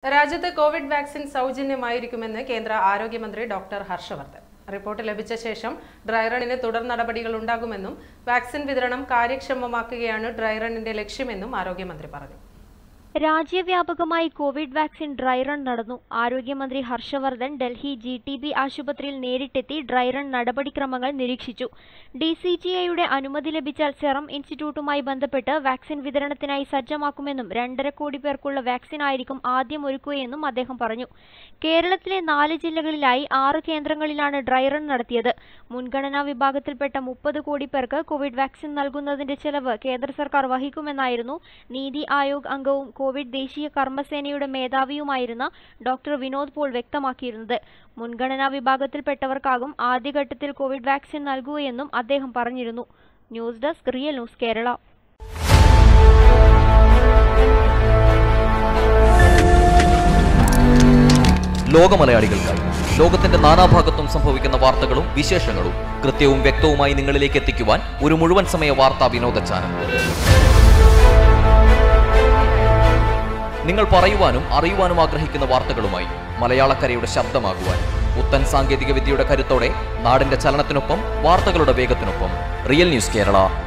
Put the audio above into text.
രാജ്യത്ത് Covid vaccine സൗജന്യമായിരിക്കുമെന്ന് കേന്ദ്ര ആരോഗ്യമന്ത്രി ഡോക്ടർ ഹർഷവർദ്ധൻ റിപ്പോർട്ട് ലഭിച്ച ശേഷം ഡ്രൈറണിന് തുടർ നടപടികൾ ഉണ്ടാകുമെന്നും വാക്സിൻ വിതരണം കാര്യക്ഷമമാക്കുകയാണ് ഡ്രൈറണിന്റെ ലക്ഷ്യമെന്നും ആരോഗ്യമന്ത്രി പറഞ്ഞു രാജ്യവ്യാപകമായി കോവിഡ് വാക്സിൻ ഡ്രൈ റൺ നടന്നു ആരോഗ്യമന്ത്രി Harshvardhan Delhi G T B ആശുപത്രിയിൽ നേരിട്ടെത്തി ഡ്രൈ റൺ നടപടിക്രമങ്ങൾ നിരീക്ഷിച്ചു ഡി സി ജി ഐയുടെ അനുമതി ലഭിച്ചാൽ സെറം ഇൻസ്റ്റിറ്റ്യൂട്ടുമായി ബന്ധപ്പെട്ട് വാക്സിൻ വിതരണത്തിനായി സജ്ജമാക്കുമെന്നും രണ്ടര കോടി പേർക്കുള്ള വാക്സിൻ ആയിരിക്കും ആദ്യം ഒരുക്കുകയെന്നും അദ്ദേഹം പറഞ്ഞു കേരളത്തിലെ നാല് ജില്ലകളിലായി ആറ് കേന്ദ്രങ്ങളിലാണ് ഡ്രൈ റൺ നടത്തിയത് മുൻഗണനാ വിഭാഗത്തിൽപ്പെട്ട മുപ്പത് കോടി പേർക്ക് കോവിഡ് വാക്സിൻ നൽകുന്നതിന്റെ ചെലവ് കേന്ദ്ര സർക്കാർ വഹിക്കുമെന്നായിരുന്നു നീതി ആയോഗ് അംഗവും കോവിഡ് ദേശീയ കർമ്മസേനയുടെ മേധാവിയുമായിരുന്ന ഡോക്ടർ വിനോദ് പോൾ വ്യക്തമാക്കിയിരുന്നത് മുൻഗണനാ വിഭാഗത്തിൽപ്പെട്ടവർക്കാകും ആദ്യഘട്ടത്തിൽ കോവിഡ് വാക്സിൻ നൽകുകയെന്നും അദ്ദേഹം പറഞ്ഞിരുന്നു news desk real news Kerala ലോക മലയാളികൾക്കായി ലോകത്തിന്റെ നാനാഭാഗത്തും സംഭവിക്കുന്ന വാർത്തകളും വിശേഷങ്ങളും കൃത്യവും വ്യക്തവുമായി നിങ്ങളിലേക്ക് എത്തിക്കുവാൻ ഒരു മുഴുവൻ സമയ വാർത്താ വിനോദ ചാനൽ നിങ്ങൾ പറയുവാനും അറിയുവാനും ആഗ്രഹിക്കുന്ന വാർത്തകളുമായി മലയാളക്കരയുടെ ശബ്ദമാകുവാൻ പുത്തൻ സാങ്കേതിക വിദ്യയുടെ കരുത്തോടെ നാടിന്റെ ചലനത്തിനൊപ്പം വാർത്തകളുടെ വേഗത്തിനൊപ്പം റിയൽ ന്യൂസ് കേരള